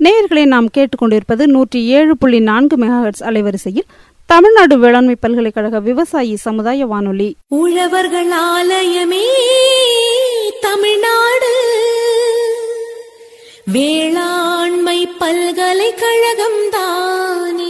நேயர்களை நாம் கேட்டுக்கொண்டிருப்பது நூற்றி ஏழு புள்ளி நான்கு மெகாஹெட்ஸ் அலைவரிசையில் தமிழ்நாடு வேளாண்மை பல்கலைக்கழக விவசாயி சமுதாய வானொலி உழவர்கள் ஆலயமே தமிழ்நாடு வேளாண்மை பல்கலைக்கழகம் தானே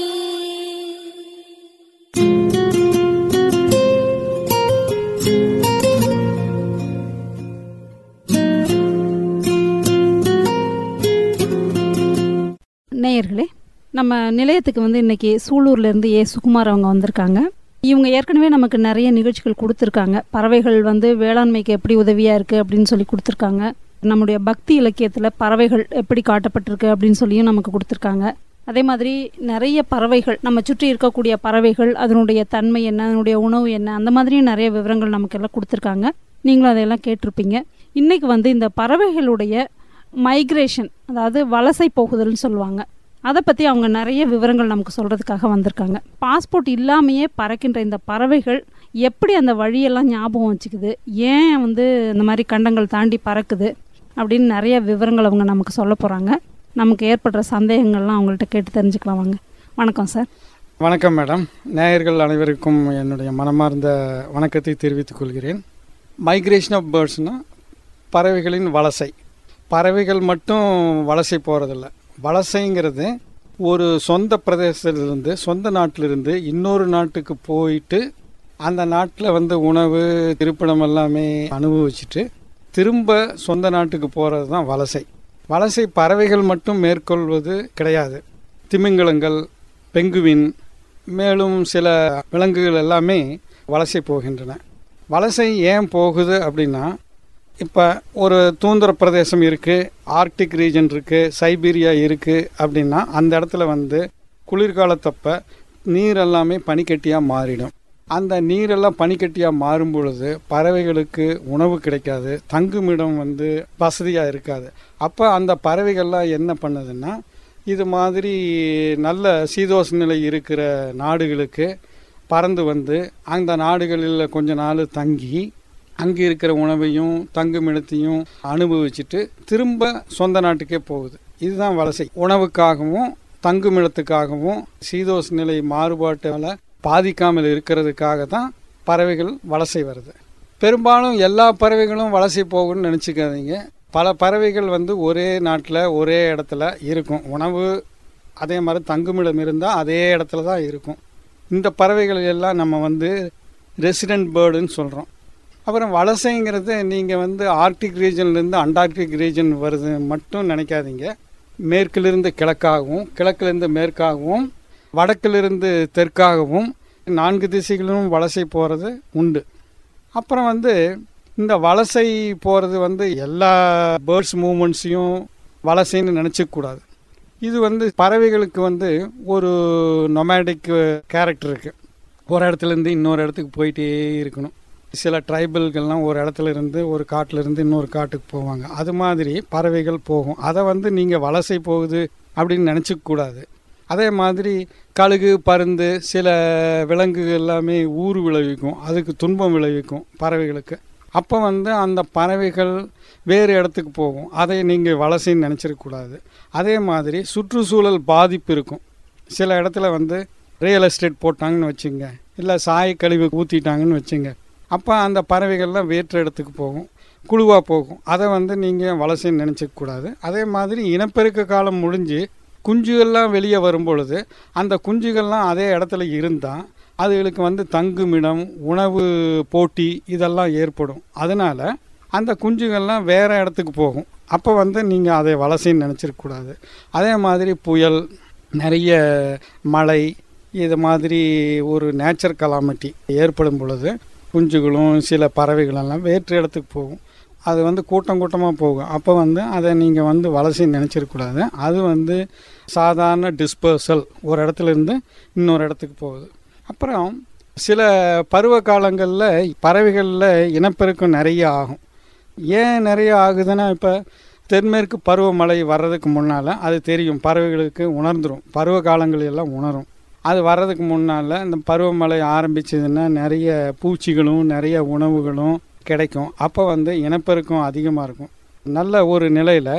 நேயர்களே நம்ம நிலையத்துக்கு வந்து இன்னைக்கு சூலூர்ல இருந்து ஏ சுகுமார் அவங்க வந்திருக்காங்க இவங்க ஏற்கனவே நமக்கு நிறைய நிகழ்ச்சிகள் கொடுத்துருக்காங்க பறவைகள் வந்து வேளாண்மைக்கு எப்படி உதவியா இருக்கு அப்படின்னு சொல்லி கொடுத்துருக்காங்க நம்முடைய பக்தி இலக்கியத்துல பறவைகள் எப்படி காட்டப்பட்டிருக்கு அப்படின்னு சொல்லியும் நமக்கு கொடுத்துருக்காங்க அதே மாதிரி நிறைய பறவைகள் நம்ம சுற்றி இருக்கக்கூடிய பறவைகள் அதனுடைய தன்மை என்ன அதனுடைய உணவு என்ன அந்த மாதிரியும் நிறைய விவரங்கள் நமக்கு எல்லாம் கொடுத்துருக்காங்க நீங்களும் அதையெல்லாம் கேட்டிருப்பீங்க இன்னைக்கு வந்து இந்த பறவைகளுடைய மைக்ரேஷன் அதாவது வலசை போகுதல்னு சொல்லுவாங்க அதை பற்றி அவங்க நிறைய விவரங்கள் நமக்கு சொல்கிறதுக்காக வந்திருக்காங்க பாஸ்போர்ட் இல்லாமையே பறக்கின்ற இந்த பறவைகள் எப்படி அந்த வழியெல்லாம் ஞாபகம் வச்சுக்குது ஏன் வந்து இந்த மாதிரி கண்டங்கள் தாண்டி பறக்குது அப்படின்னு நிறைய விவரங்கள் அவங்க நமக்கு சொல்ல போகிறாங்க நமக்கு ஏற்படுற சந்தேகங்கள்லாம் அவங்கள்ட்ட கேட்டு தெரிஞ்சுக்கலாம் வாங்க வணக்கம் சார் வணக்கம் மேடம் நேயர்கள் அனைவருக்கும் என்னுடைய மனமார்ந்த வணக்கத்தை தெரிவித்துக் கொள்கிறேன் மைக்ரேஷன் ஆஃப் பேர்ட்ஸ்னால் பறவைகளின் வலசை பறவைகள் மட்டும் வலசை போகிறதில்ல வலசைங்கிறது ஒரு சொந்த பிரதேசத்திலிருந்து சொந்த நாட்டிலிருந்து இன்னொரு நாட்டுக்கு போயிட்டு அந்த நாட்டில் வந்து உணவு இருப்பிடம் எல்லாமே அனுபவிச்சுட்டு திரும்ப சொந்த நாட்டுக்கு போகிறது தான் வலசை வலசை பறவைகள் மட்டும் மேற்கொள்வது கிடையாது திமிங்கலங்கள் பெங்குவின் மேலும் சில விலங்குகள் எல்லாமே வலசை போகின்றன வலசை ஏன் போகுது அப்படின்னா இப்போ ஒரு தூந்திர பிரதேசம் இருக்குது ஆர்க்டிக் ரீஜன் இருக்குது சைபீரியா இருக்குது அப்படின்னா அந்த இடத்துல வந்து குளிர்காலத்தப்ப நீர் எல்லாமே பனிக்கட்டியாக மாறிடும் அந்த நீரெல்லாம் பனிக்கட்டியாக மாறும் பொழுது பறவைகளுக்கு உணவு கிடைக்காது தங்குமிடம் வந்து வசதியாக இருக்காது அப்போ அந்த பறவைகள்லாம் என்ன பண்ணுதுன்னா இது மாதிரி நல்ல சீதோஷ நிலை இருக்கிற நாடுகளுக்கு பறந்து வந்து அந்த நாடுகளில் கொஞ்ச நாள் தங்கி அங்கே இருக்கிற உணவையும் தங்குமிடத்தையும் அனுபவிச்சுட்டு திரும்ப சொந்த நாட்டுக்கே போகுது இதுதான் வலசை உணவுக்காகவும் தங்குமிடத்துக்காகவும் சீதோஷ நிலை மாறுபாட்டால் பாதிக்காமல் இருக்கிறதுக்காக தான் பறவைகள் வலசை வருது பெரும்பாலும் எல்லா பறவைகளும் வலசை போகும்னு நினச்சிக்காதீங்க பல பறவைகள் வந்து ஒரே நாட்டில் ஒரே இடத்துல இருக்கும் உணவு அதே மாதிரி தங்குமிடம் இருந்தால் அதே இடத்துல தான் இருக்கும் இந்த பறவைகள் எல்லாம் நம்ம வந்து ரெசிடென்ட் பேர்டுன்னு சொல்கிறோம் அப்புறம் வலசைங்கிறது நீங்கள் வந்து ஆர்க்டிக் ரீஜன்லேருந்து அண்டார்டிக் ரீஜன் வருது மட்டும் நினைக்காதீங்க மேற்கிலிருந்து கிழக்காகவும் கிழக்கிலிருந்து மேற்காகவும் வடக்கிலிருந்து தெற்காகவும் நான்கு திசைகளிலும் வலசை போகிறது உண்டு அப்புறம் வந்து இந்த வலசை போகிறது வந்து எல்லா பேர்ட்ஸ் மூமெண்ட்ஸையும் வலசைன்னு நினச்சிக்கூடாது இது வந்து பறவைகளுக்கு வந்து ஒரு நொமேடிக் கேரக்டர் இருக்குது ஒரு இடத்துலேருந்து இன்னொரு இடத்துக்கு போயிட்டே இருக்கணும் சில ட்ரைபல்கள்லாம் ஒரு இடத்துல இருந்து ஒரு காட்டில் இருந்து இன்னொரு காட்டுக்கு போவாங்க அது மாதிரி பறவைகள் போகும் அதை வந்து நீங்கள் வலசை போகுது அப்படின்னு நினச்சிக்க கூடாது அதே மாதிரி கழுகு பருந்து சில விலங்குகள் எல்லாமே ஊறு விளைவிக்கும் அதுக்கு துன்பம் விளைவிக்கும் பறவைகளுக்கு அப்போ வந்து அந்த பறவைகள் வேறு இடத்துக்கு போகும் அதை நீங்கள் வலசைன்னு நினச்சிடக்கூடாது அதே மாதிரி சுற்றுச்சூழல் பாதிப்பு இருக்கும் சில இடத்துல வந்து ரியல் எஸ்டேட் போட்டாங்கன்னு வச்சுங்க இல்லை சாய கழிவு ஊற்றிட்டாங்கன்னு வச்சுங்க அப்போ அந்த பறவைகள்லாம் வேற்று இடத்துக்கு போகும் குழுவாக போகும் அதை வந்து நீங்கள் வலசைன்னு நினச்சிக்கூடாது அதே மாதிரி இனப்பெருக்க காலம் முடிஞ்சு குஞ்சுகள்லாம் வெளியே வரும் பொழுது அந்த குஞ்சுகள்லாம் அதே இடத்துல இருந்தால் அதுகளுக்கு வந்து தங்குமிடம் உணவு போட்டி இதெல்லாம் ஏற்படும் அதனால் அந்த குஞ்சுகள்லாம் வேறு இடத்துக்கு போகும் அப்போ வந்து நீங்கள் அதை வலசைன்னு நினச்சிருக்கூடாது அதே மாதிரி புயல் நிறைய மழை இது மாதிரி ஒரு நேச்சர் கலாமிட்டி ஏற்படும் பொழுது குஞ்சுகளும் சில பறவைகளெல்லாம் வேற்று இடத்துக்கு போகும் அது வந்து கூட்டம் கூட்டமாக போகும் அப்போ வந்து அதை நீங்கள் வந்து வலசைன்னு நினச்சிருக்கூடாது அது வந்து சாதாரண டிஸ்பர்சல் ஒரு இடத்துல இருந்து இன்னொரு இடத்துக்கு போகுது அப்புறம் சில பருவ காலங்களில் பறவைகளில் இனப்பெருக்கம் நிறைய ஆகும் ஏன் நிறைய ஆகுதுன்னா இப்போ தென்மேற்கு பருவமழை வர்றதுக்கு முன்னால் அது தெரியும் பறவைகளுக்கு உணர்ந்துடும் பருவ காலங்கள் எல்லாம் உணரும் அது வர்றதுக்கு முன்னால் இந்த பருவமழை ஆரம்பிச்சதுன்னா நிறைய பூச்சிகளும் நிறைய உணவுகளும் கிடைக்கும் அப்போ வந்து இனப்பெருக்கம் அதிகமாக இருக்கும் நல்ல ஒரு நிலையில்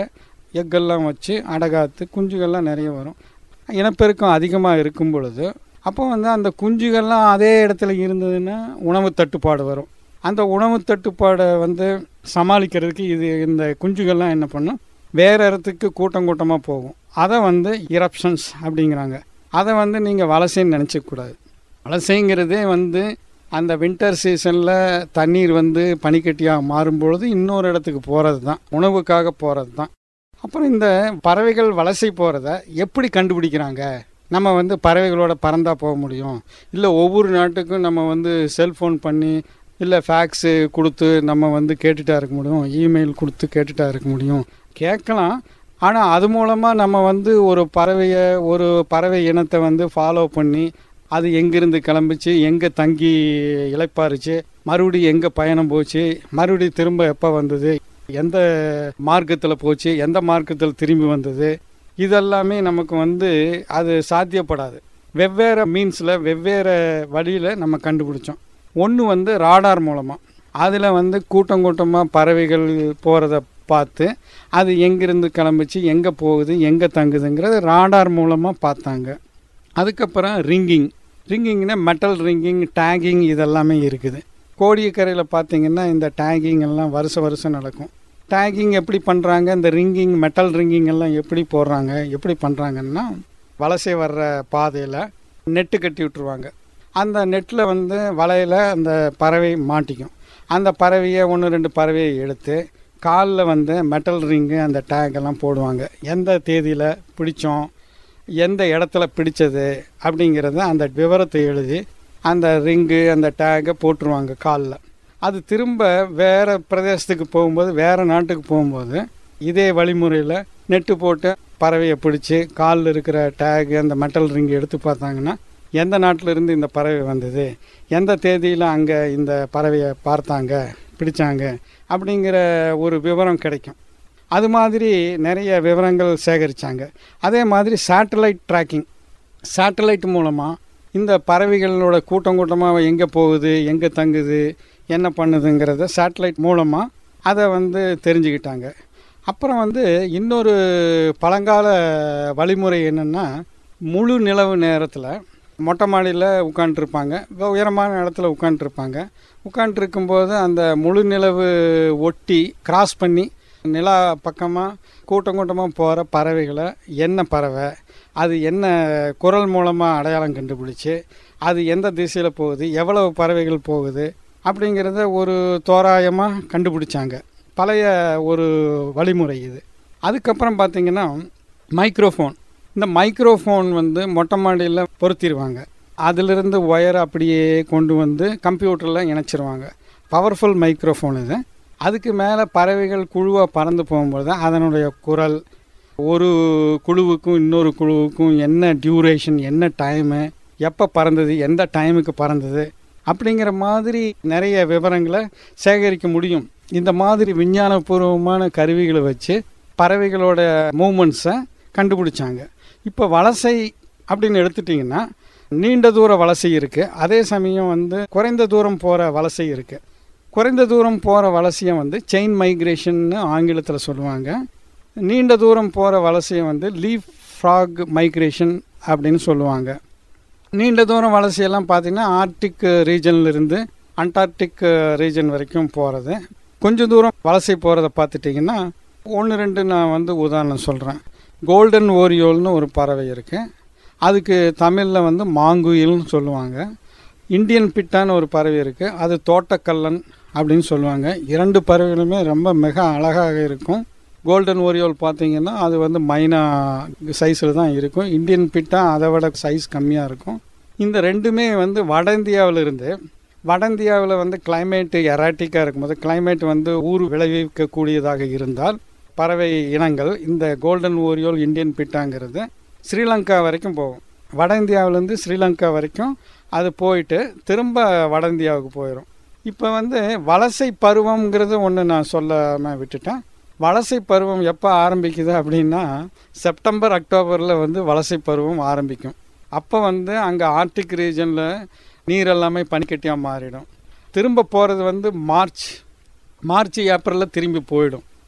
எக்கெல்லாம் வச்சு அடகாத்து குஞ்சுகள்லாம் நிறைய வரும் இனப்பெருக்கம் அதிகமாக இருக்கும் பொழுது அப்போ வந்து அந்த குஞ்சுகள்லாம் அதே இடத்துல இருந்ததுன்னா உணவு தட்டுப்பாடு வரும் அந்த உணவு தட்டுப்பாடை வந்து சமாளிக்கிறதுக்கு இது இந்த குஞ்சுகள்லாம் என்ன பண்ணும் வேறு இடத்துக்கு கூட்டம் கூட்டமாக போகும் அதை வந்து இரப்ஷன்ஸ் அப்படிங்கிறாங்க அதை வந்து நீங்கள் வலசைன்னு நினச்சிக்கூடாது வலசைங்கிறதே வந்து அந்த வின்டர் சீசனில் தண்ணீர் வந்து பனிக்கட்டியாக மாறும்பொழுது இன்னொரு இடத்துக்கு போகிறது தான் உணவுக்காக போகிறது தான் அப்புறம் இந்த பறவைகள் வலசை போகிறத எப்படி கண்டுபிடிக்கிறாங்க நம்ம வந்து பறவைகளோட பறந்தா போக முடியும் இல்லை ஒவ்வொரு நாட்டுக்கும் நம்ம வந்து செல்ஃபோன் பண்ணி இல்லை ஃபேக்ஸு கொடுத்து நம்ம வந்து கேட்டுட்டா இருக்க முடியும் இமெயில் கொடுத்து கேட்டுட்டா இருக்க முடியும் கேட்கலாம் ஆனால் அது மூலமாக நம்ம வந்து ஒரு பறவையை ஒரு பறவை இனத்தை வந்து ஃபாலோ பண்ணி அது எங்கேருந்து கிளம்பிச்சு எங்கே தங்கி இளைப்பாருச்சு மறுபடியும் எங்கே பயணம் போச்சு மறுபடியும் திரும்ப எப்போ வந்தது எந்த மார்க்கத்தில் போச்சு எந்த மார்க்கத்தில் திரும்பி வந்தது இதெல்லாமே நமக்கு வந்து அது சாத்தியப்படாது வெவ்வேறு மீன்ஸில் வெவ்வேறு வழியில் நம்ம கண்டுபிடிச்சோம் ஒன்று வந்து ராடார் மூலமாக அதில் வந்து கூட்டம் கூட்டமாக பறவைகள் போகிறத பார்த்து அது எங்கேருந்து கிளம்பிச்சு எங்கே போகுது எங்கே தங்குதுங்கிறத ராடார் மூலமாக பார்த்தாங்க அதுக்கப்புறம் ரிங்கிங் ரிங்கிங்னா மெட்டல் ரிங்கிங் டேகிங் இதெல்லாமே இருக்குது கோடியக்கரையில் பார்த்தீங்கன்னா இந்த டேகிங் எல்லாம் வருஷம் வருஷம் நடக்கும் டேகிங் எப்படி பண்ணுறாங்க இந்த ரிங்கிங் மெட்டல் ரிங்கிங் எல்லாம் எப்படி போடுறாங்க எப்படி பண்ணுறாங்கன்னா வலசை வர்ற பாதையில் நெட்டு கட்டி விட்டுருவாங்க அந்த நெட்டில் வந்து வலையில் அந்த பறவை மாட்டிக்கும் அந்த பறவையை ஒன்று ரெண்டு பறவையை எடுத்து காலில் வந்து மெட்டல் ரிங்கு அந்த டேக் எல்லாம் போடுவாங்க எந்த தேதியில் பிடிச்சோம் எந்த இடத்துல பிடிச்சது அப்படிங்கிறத அந்த விவரத்தை எழுதி அந்த ரிங்கு அந்த டேக்கை போட்டுருவாங்க காலில் அது திரும்ப வேறு பிரதேசத்துக்கு போகும்போது வேறு நாட்டுக்கு போகும்போது இதே வழிமுறையில் நெட்டு போட்டு பறவையை பிடிச்சி காலில் இருக்கிற டேக் அந்த மெட்டல் ரிங் எடுத்து பார்த்தாங்கன்னா எந்த நாட்டில் இருந்து இந்த பறவை வந்தது எந்த தேதியில் அங்கே இந்த பறவையை பார்த்தாங்க பிடிச்சாங்க அப்படிங்கிற ஒரு விவரம் கிடைக்கும் அது மாதிரி நிறைய விவரங்கள் சேகரித்தாங்க அதே மாதிரி சேட்டலைட் ட்ராக்கிங் சேட்டலைட் மூலமாக இந்த பறவைகளோட கூட்டம் கூட்டமாக எங்கே போகுது எங்கே தங்குது என்ன பண்ணுதுங்கிறத சேட்டலைட் மூலமாக அதை வந்து தெரிஞ்சுக்கிட்டாங்க அப்புறம் வந்து இன்னொரு பழங்கால வழிமுறை என்னென்னா முழு நிலவு நேரத்தில் மொட்டை மாடியில் உட்காண்ட்ருப்பாங்க உயரமான இடத்துல உட்காண்ட்ருப்பாங்க உட்காண்ட்ருக்கும்போது அந்த முழு நிலவு ஒட்டி கிராஸ் பண்ணி நிலா பக்கமாக கூட்டம் கூட்டமாக போகிற பறவைகளை என்ன பறவை அது என்ன குரல் மூலமாக அடையாளம் கண்டுபிடிச்சி அது எந்த திசையில் போகுது எவ்வளவு பறவைகள் போகுது அப்படிங்கிறத ஒரு தோராயமாக கண்டுபிடிச்சாங்க பழைய ஒரு வழிமுறை இது அதுக்கப்புறம் பார்த்திங்கன்னா மைக்ரோஃபோன் இந்த மைக்ரோஃபோன் வந்து மொட்டை மாடியில் பொருத்திடுவாங்க அதிலிருந்து ஒயரை அப்படியே கொண்டு வந்து கம்ப்யூட்டரில் இணைச்சிருவாங்க பவர்ஃபுல் மைக்ரோஃபோன் இது அதுக்கு மேலே பறவைகள் குழுவாக பறந்து போகும்போது அதனுடைய குரல் ஒரு குழுவுக்கும் இன்னொரு குழுவுக்கும் என்ன டியூரேஷன் என்ன டைமு எப்போ பறந்தது எந்த டைமுக்கு பறந்தது அப்படிங்கிற மாதிரி நிறைய விவரங்களை சேகரிக்க முடியும் இந்த மாதிரி விஞ்ஞானபூர்வமான கருவிகளை வச்சு பறவைகளோட மூமெண்ட்ஸை கண்டுபிடிச்சாங்க இப்போ வலசை அப்படின்னு எடுத்துட்டிங்கன்னா நீண்ட தூர வலசை இருக்குது அதே சமயம் வந்து குறைந்த தூரம் போகிற வலசை இருக்குது குறைந்த தூரம் போகிற வலசையை வந்து செயின் மைக்ரேஷன்னு ஆங்கிலத்தில் சொல்லுவாங்க நீண்ட தூரம் போகிற வலசையை வந்து லீஃப் ஃப்ராக் மைக்ரேஷன் அப்படின்னு சொல்லுவாங்க நீண்ட தூரம் வலசையெல்லாம் பார்த்திங்கன்னா ஆர்டிக் ரீஜன்லேருந்து அண்டார்டிக் ரீஜன் வரைக்கும் போகிறது கொஞ்சம் தூரம் வலசை போகிறத பார்த்துட்டிங்கன்னா ஒன்று ரெண்டு நான் வந்து உதாரணம் சொல்கிறேன் கோல்டன் ஓரியோல்னு ஒரு பறவை இருக்குது அதுக்கு தமிழில் வந்து மாங்குயில்னு சொல்லுவாங்க இந்தியன் பிட்டான்னு ஒரு பறவை இருக்குது அது தோட்டக்கல்லன் அப்படின்னு சொல்லுவாங்க இரண்டு பறவைகளுமே ரொம்ப மிக அழகாக இருக்கும் கோல்டன் ஓரியோல் பார்த்தீங்கன்னா அது வந்து மைனா சைஸில் தான் இருக்கும் இந்தியன் பிட்டா அதை விட சைஸ் கம்மியாக இருக்கும் இந்த ரெண்டுமே வந்து வட இந்தியாவில் இருந்து வட இந்தியாவில் வந்து கிளைமேட்டு எராட்டிக்காக இருக்கும்போது கிளைமேட் வந்து ஊர் விளைவிக்கக்கூடியதாக இருந்தால் பறவை இனங்கள் இந்த கோல்டன் ஓரியோல் இந்தியன் பிட்டாங்கிறது ஸ்ரீலங்கா வரைக்கும் போகும் வட இந்தியாவிலேருந்து ஸ்ரீலங்கா வரைக்கும் அது போயிட்டு திரும்ப வட இந்தியாவுக்கு போயிடும் இப்போ வந்து வலசை பருவங்கிறது ஒன்று நான் சொல்லாமல் விட்டுட்டேன் வலசை பருவம் எப்போ ஆரம்பிக்குது அப்படின்னா செப்டம்பர் அக்டோபரில் வந்து வலசை பருவம் ஆரம்பிக்கும் அப்போ வந்து அங்கே ஆர்டிக் ரீஜனில் நீர் எல்லாமே பனிக்கட்டியாக மாறிடும் திரும்ப போகிறது வந்து மார்ச் மார்ச் ஏப்ரலில் திரும்பி போயிடும்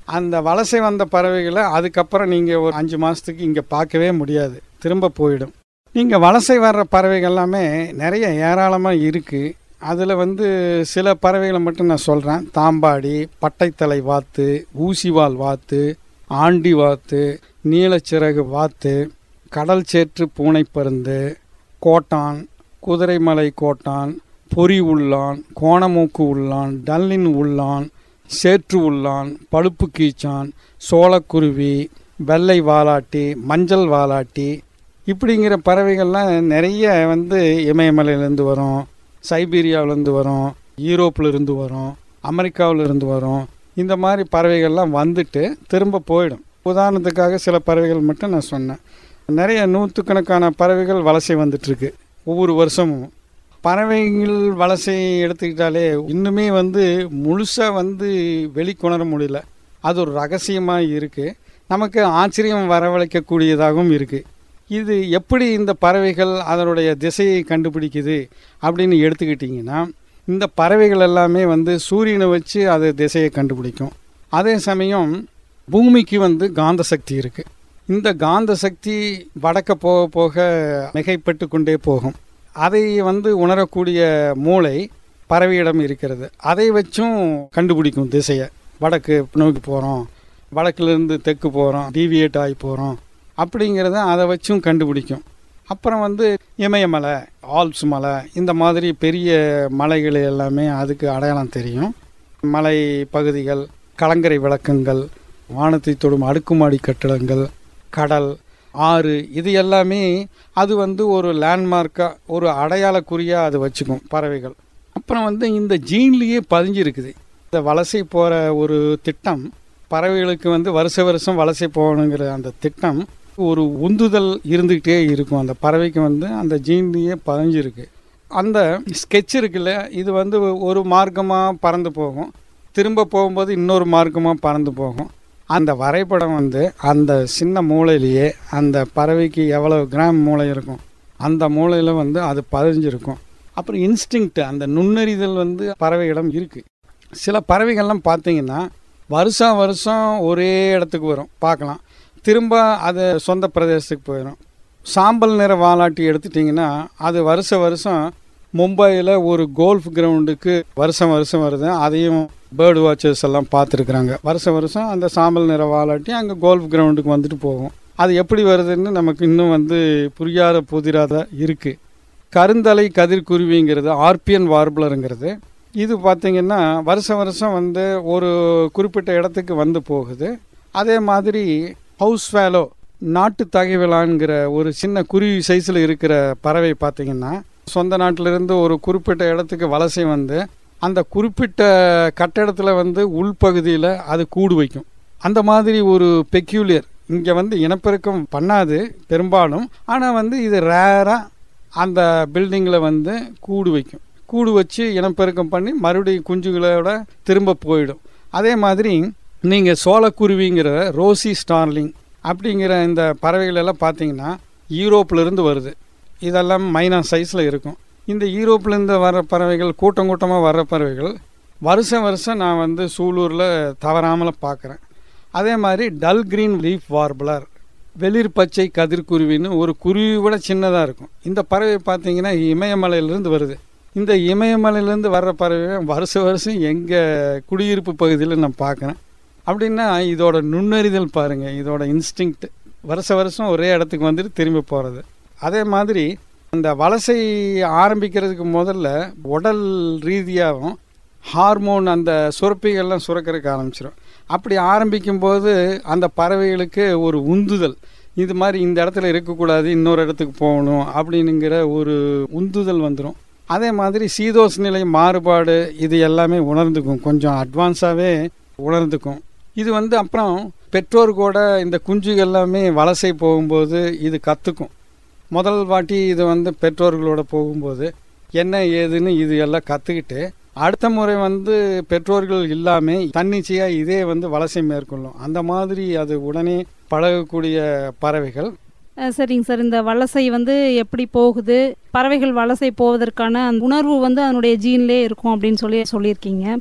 அந்த வலசை வந்த பறவைகளை அதுக்கப்புறம் நீங்கள் ஒரு அஞ்சு மாதத்துக்கு இங்கே பார்க்கவே முடியாது திரும்ப போயிடும் நீங்கள் வலசை வர்ற பறவைகள் எல்லாமே நிறைய ஏராளமாக இருக்குது அதில் வந்து சில பறவைகளை மட்டும் நான் சொல்கிறேன் தாம்பாடி பட்டைத்தலை வாத்து ஊசிவால் வாத்து ஆண்டி வாத்து நீலச்சிறகு வாத்து கடல் சேற்று பூனைப்பருந்து கோட்டான் குதிரைமலை கோட்டான் பொறி உள்ளான் கோணமூக்கு உள்ளான் டல்லின் உள்ளான் சேற்று உள்ளான் பழுப்பு கீச்சான் சோளக்குருவி வெள்ளை வாலாட்டி மஞ்சள் வாலாட்டி இப்படிங்கிற பறவைகள்லாம் நிறைய வந்து இமயமலையிலேருந்து வரும் சைபீரியாவிலேருந்து வரும் யூரோப்பில் வரும் அமெரிக்காவில் இருந்து வரும் இந்த மாதிரி பறவைகள்லாம் வந்துட்டு திரும்ப போயிடும் உதாரணத்துக்காக சில பறவைகள் மட்டும் நான் சொன்னேன் நிறைய நூற்றுக்கணக்கான பறவைகள் வலசை வந்துட்டுருக்கு ஒவ்வொரு வருஷமும் பறவைகள் வலசை எடுத்துக்கிட்டாலே இன்னுமே வந்து முழுசாக வந்து வெளிக்கொணர முடியல அது ஒரு ரகசியமாக இருக்குது நமக்கு ஆச்சரியம் வரவழைக்கக்கூடியதாகவும் இருக்குது இது எப்படி இந்த பறவைகள் அதனுடைய திசையை கண்டுபிடிக்குது அப்படின்னு எடுத்துக்கிட்டிங்கன்னா இந்த பறவைகள் எல்லாமே வந்து சூரியனை வச்சு அது திசையை கண்டுபிடிக்கும் அதே சமயம் பூமிக்கு வந்து காந்த சக்தி இருக்குது இந்த காந்த சக்தி வடக்க போக போக மிகைப்பட்டு கொண்டே போகும் அதை வந்து உணரக்கூடிய மூளை பறவையிடம் இருக்கிறது அதை வச்சும் கண்டுபிடிக்கும் திசையை வடக்கு நோக்கி போகிறோம் வடக்குலேருந்து தெற்கு போகிறோம் டீவியேட் ஆகி போகிறோம் அப்படிங்கிறத அதை வச்சும் கண்டுபிடிக்கும் அப்புறம் வந்து இமயமலை ஆல்ப்ஸ் மலை இந்த மாதிரி பெரிய மலைகள் எல்லாமே அதுக்கு அடையாளம் தெரியும் மலை பகுதிகள் கலங்கரை விளக்கங்கள் வானத்தை தொடும் அடுக்குமாடி கட்டடங்கள் கடல் ஆறு இது எல்லாமே அது வந்து ஒரு லேண்ட்மார்க்காக ஒரு அடையாள குறியாக அது வச்சுக்கும் பறவைகள் அப்புறம் வந்து இந்த ஜீன்லேயே பதிஞ்சிருக்குது இந்த வலசை போகிற ஒரு திட்டம் பறவைகளுக்கு வந்து வருஷ வருஷம் வலசை போகணுங்கிற அந்த திட்டம் ஒரு உந்துதல் இருந்துக்கிட்டே இருக்கும் அந்த பறவைக்கு வந்து அந்த ஜீன்லேயே பதிஞ்சிருக்கு அந்த ஸ்கெட்ச் இருக்குல்ல இது வந்து ஒரு மார்க்கமாக பறந்து போகும் திரும்ப போகும்போது இன்னொரு மார்க்கமாக பறந்து போகும் அந்த வரைபடம் வந்து அந்த சின்ன மூளையிலேயே அந்த பறவைக்கு எவ்வளோ கிராம் மூளை இருக்கும் அந்த மூளையில் வந்து அது பதிஞ்சிருக்கும் அப்புறம் இன்ஸ்டிங்க்ட் அந்த நுண்ணறிதல் வந்து பறவையிடம் இருக்குது சில பறவைகள்லாம் பார்த்தீங்கன்னா வருஷம் வருஷம் ஒரே இடத்துக்கு வரும் பார்க்கலாம் திரும்ப அது சொந்த பிரதேசத்துக்கு போயிடும் சாம்பல் நிற வாலாட்டி எடுத்துட்டிங்கன்னா அது வருஷ வருஷம் மும்பையில் ஒரு கோல்ஃப் கிரவுண்டுக்கு வருஷம் வருஷம் வருது அதையும் பேர்டு வாட்சர்ஸ் எல்லாம் பார்த்துருக்குறாங்க வருஷம் வருஷம் அந்த சாம்பல் நிற வாலாட்டி அங்கே கோல்ஃப் கிரவுண்டுக்கு வந்துட்டு போகும் அது எப்படி வருதுன்னு நமக்கு இன்னும் வந்து புரியாத புதிராத இருக்குது கருந்தலை கதிர்குருவிங்கிறது ஆர்பியன் வார்பலருங்கிறது இது பார்த்திங்கன்னா வருஷம் வருஷம் வந்து ஒரு குறிப்பிட்ட இடத்துக்கு வந்து போகுது அதே மாதிரி ஹவுஸ் வேலோ நாட்டு தகைவிலான்கிற ஒரு சின்ன குருவி சைஸில் இருக்கிற பறவை பார்த்திங்கன்னா சொந்த நாட்டிலிருந்து ஒரு குறிப்பிட்ட இடத்துக்கு வலசை வந்து அந்த குறிப்பிட்ட கட்டடத்தில் வந்து உள்பகுதியில் அது கூடு வைக்கும் அந்த மாதிரி ஒரு பெக்யூலியர் இங்கே வந்து இனப்பெருக்கம் பண்ணாது பெரும்பாலும் ஆனால் வந்து இது ரேராக அந்த பில்டிங்கில் வந்து கூடு வைக்கும் கூடு வச்சு இனப்பெருக்கம் பண்ணி மறுபடியும் குஞ்சுகளோட திரும்ப போயிடும் அதே மாதிரி நீங்கள் சோளக்குருவிங்கிற ரோசி ஸ்டார்லிங் அப்படிங்கிற இந்த பறவைகள் எல்லாம் பார்த்தீங்கன்னா யூரோப்லேருந்து வருது இதெல்லாம் மைனா சைஸில் இருக்கும் இந்த யூரோப்லேருந்து வர்ற பறவைகள் கூட்டம் கூட்டமாக வர்ற பறவைகள் வருஷம் வருஷம் நான் வந்து சூலூரில் தவறாமல் பார்க்குறேன் அதே மாதிரி டல் கிரீன் லீஃப் வார்பலர் வெளிர் பச்சை கதிர்குருவின்னு ஒரு குருவி விட சின்னதாக இருக்கும் இந்த பறவை பார்த்தீங்கன்னா இமயமலையிலேருந்து வருது இந்த இமயமலையிலேருந்து வர்ற பறவை வருஷ வருஷம் எங்கள் குடியிருப்பு பகுதியில் நான் பார்க்குறேன் அப்படின்னா இதோட நுண்ணறிதல் பாருங்கள் இதோட இன்ஸ்டிங்க்ட் வருஷ வருஷம் ஒரே இடத்துக்கு வந்துட்டு திரும்பி போகிறது அதே மாதிரி அந்த வலசை ஆரம்பிக்கிறதுக்கு முதல்ல உடல் ரீதியாகவும் ஹார்மோன் அந்த சுரப்பிகள்லாம் சுரக்கிறதுக்கு ஆரம்பிச்சிடும் அப்படி ஆரம்பிக்கும்போது அந்த பறவைகளுக்கு ஒரு உந்துதல் இது மாதிரி இந்த இடத்துல இருக்கக்கூடாது இன்னொரு இடத்துக்கு போகணும் அப்படின்னுங்கிற ஒரு உந்துதல் வந்துடும் அதே மாதிரி சீதோஷ நிலை மாறுபாடு இது எல்லாமே உணர்ந்துக்கும் கொஞ்சம் அட்வான்ஸாகவே உணர்ந்துக்கும் இது வந்து அப்புறம் பெற்றோர் கூட இந்த குஞ்சுகள் எல்லாமே வலசை போகும்போது இது கற்றுக்கும் முதல் வாட்டி இது வந்து பெற்றோர்களோட போகும்போது என்ன ஏதுன்னு இது எல்லாம் கற்றுக்கிட்டு அடுத்த முறை வந்து பெற்றோர்கள் இல்லாமல் தன்னிச்சையாக இதே வந்து வலசை மேற்கொள்ளும் அந்த மாதிரி அது உடனே பழகக்கூடிய பறவைகள் அஹ் சரிங்க சார் இந்த வலசை வந்து எப்படி போகுது பறவைகள் வலசை போவதற்கான அந்த உணர்வு வந்து அதனுடைய ஜீன்லேயே இருக்கும் அப்படின்னு சொல்லி சொல்லியிருக்கீங்க